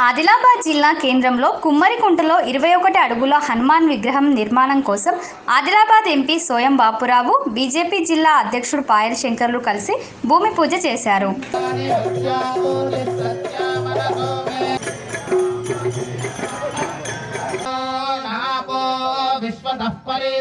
ఆదిలాబాద్ జిల్లా కేంద్రంలో కుమ్మరికుంటలో ఇరవై ఒకటి అడుగుల హనుమాన్ విగ్రహం నిర్మాణం కోసం ఆదిలాబాద్ ఎంపీ సోయం బాపురావు బీజేపీ జిల్లా అధ్యక్షుడు పాయల్ శంకర్లు కలిసి భూమి పూజ చేశారు నాపో విశ్వతః పరే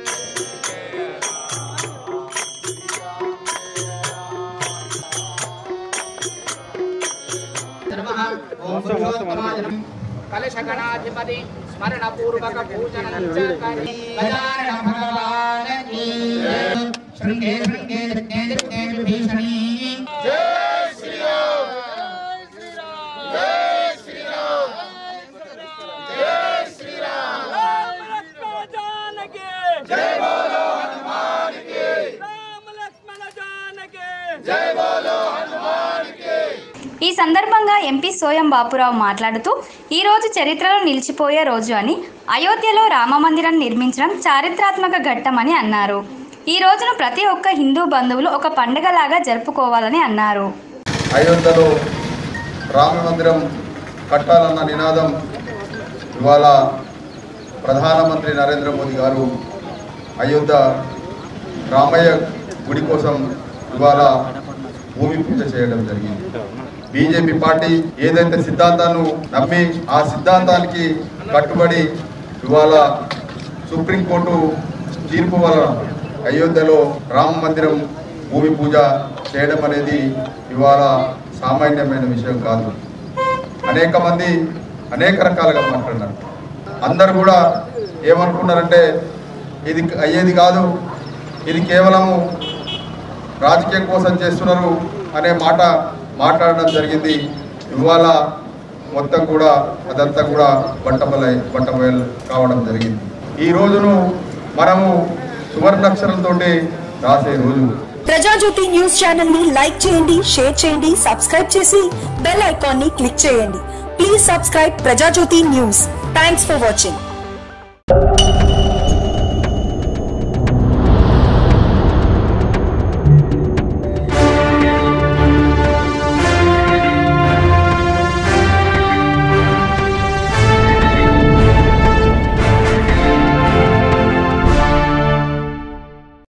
కలశగణాధిపతి స్మరణ పూర్వక పూజనం చ కరి గజానన భగవాన్ కీ శృంగే శృంగే శృంగే శృంగే విభీషణీ राम लक्ष्मण जानकी जय बोलो हनुमान की राम लक्ष्मण जानकी जय ఈ సందర్భంగా ఎంపీ సోయం బాపురావు మాట్లాడుతూ ఈ రోజు చరిత్రలో నిలిచిపోయే రోజు అని అయోధ్యలో రామమందిరం నిర్మించడం చారిత్రాత్మక ఘట్టమని అన్నారు ఈ రోజును ప్రతి ఒక్క హిందూ బంధువులు ఒక పండుగలాగా జరుపుకోవాలని అన్నారు అయోధ్యలో రామ మందిరం కట్టాలన్న నినాదం ఇవాళ ప్రధానమంత్రి నరేంద్ర మోదీ గారు అయోధ్య రామయ్య గుడి కోసం ఇవాళ భూమి పూజ చేయడం జరిగింది బీజేపీ పార్టీ ఏదైతే సిద్ధాంతాన్ని నమ్మి ఆ సిద్ధాంతానికి కట్టుబడి ఇవాళ సుప్రీంకోర్టు తీర్పు వలన అయోధ్యలో రామ మందిరం భూమి పూజ చేయడం అనేది ఇవాళ సామాన్యమైన విషయం కాదు అనేక మంది అనేక రకాలుగా మాట్లాడినారు అందరు కూడా ఏమనుకున్నారంటే ఇది అయ్యేది కాదు ఇది కేవలము రాజకీయం కోసం చేస్తున్నారు అనే మాట మాట్లాడడం జరిగింది ఇవాళ మొత్తం కూడా అదంతా కూడా బట్టబలై బట్టబయలు కావడం జరిగింది ఈ రోజును మనము సువర్ణాక్షరంతో రాసే రోజు ప్రజాజ్యోతి న్యూస్ ఛానల్ ని లైక్ చేయండి షేర్ చేయండి సబ్స్క్రైబ్ చేసి బెల్ ఐకాన్ ని క్లిక్ చేయండి please subscribe Prajajyothi news thanks for watching